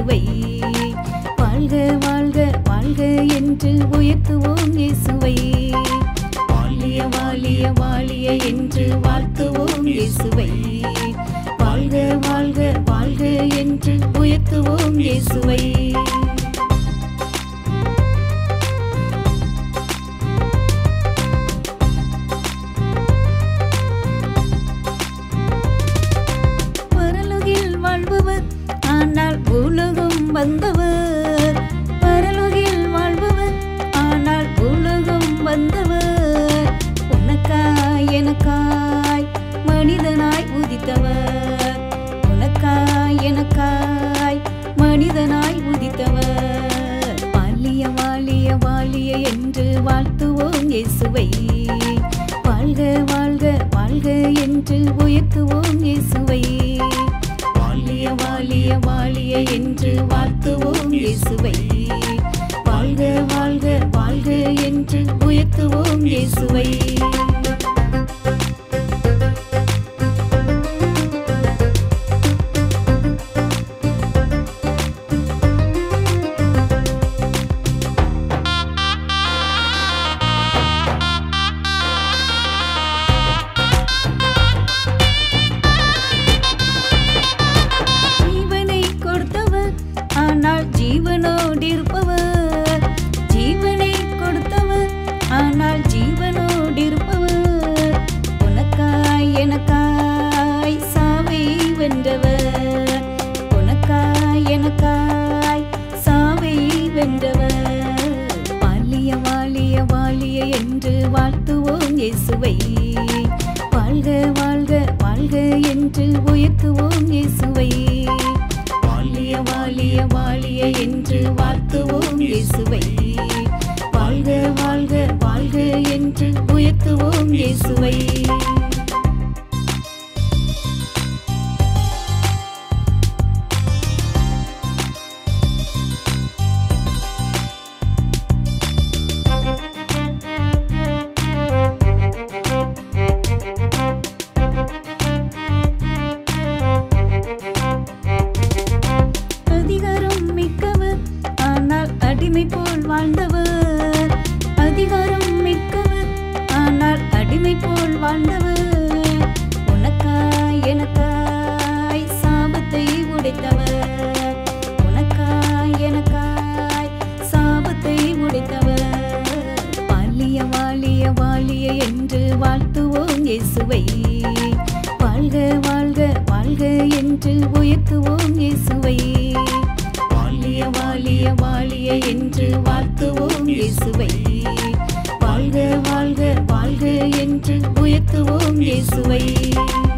இயேசுவை வாழ்க வாழ்க வாழ்க என்று உயர்த்துவோம் இயேசுவை வாழிய வாழிய வாழிய என்று வாழ்த்துவோம் இயேசுவை வாழ்க வாழ்க வாழ்க என்று உயர்த்துவோம் இயேசுவை பரலோகில் வாழ்பவர் ஆனால் உலகம் வந்தவர் பரலோகில் வாழ்பவர் ஆனால் உலகம் வந்தவர் உனக்காய் எனக்காய் மனிதனாய் உதித்தவர் உனக்காய் எனக்காய் மனிதனாய் உதித்தவர் வாலிய வாலிய வாலிய என்று வாழ்த்துவோம் இயேசுவை வாழ்க வாழ்க வாழ்க என்று உயர்த்துவோம் இயேசுவை வாலிய வாலிய வாலிய என்று வாழ்த்துவோம் இயேசுவை வாழ்க வாழ்க வாழ்க என்று உயர்த்துவோம் இயேசுவை ஜீவனை கொடுத்தவர் ஆனால் ஜீவனோடு இருப்பவர் ஜீவனை கொடுத்தவர் ஆனால் ஜீவனோடு இருப்பவர் உனக்காய் எனக்காய் சாவை வென்றவர் உனக்காய் எனக்காய் சாவை வென்றவர் வாலிய வாலிய வாலிய என்று வாழ்த்துவோம் இயேசுவை வாழ்க வாழ்க வாழ்க என்று உயர்த்துவோம் இயேசுவை வாலிய வாலிய வாலிய என்று வாழ்த்துவோம் இயேசுவை வாழ்க வாழ்க வாழ்க என்று உயர்த்துவோம் இயேசுவை அதிகாரம் மிக்கவர் ஆனால் அடிமை போல் வாழ்ந்தவர் அதிகாரம் மிக்கவர் ஆனால் அடிமை போல் வாழ்ந்தவர் உனக்காய் எனக்காய் சாபத்தை உடைத்தவர் உனக்காய் எனக்காய் சாபத்தை உடைத்தவர் வாலிய வாலிய வாலிய என்று வாழ்த்துவோம் இயேசுவை வாழ்க வாழ்க வாழ்க என்று உயர்த்துவோம் இயேசுவை வாலிய வாலிய வாலிய என்று வாழ்த்துவோம் இயேசுவை வாழ்க வாழ்க வாழ்க என்று உயர்த்துவோம் இயேசுவை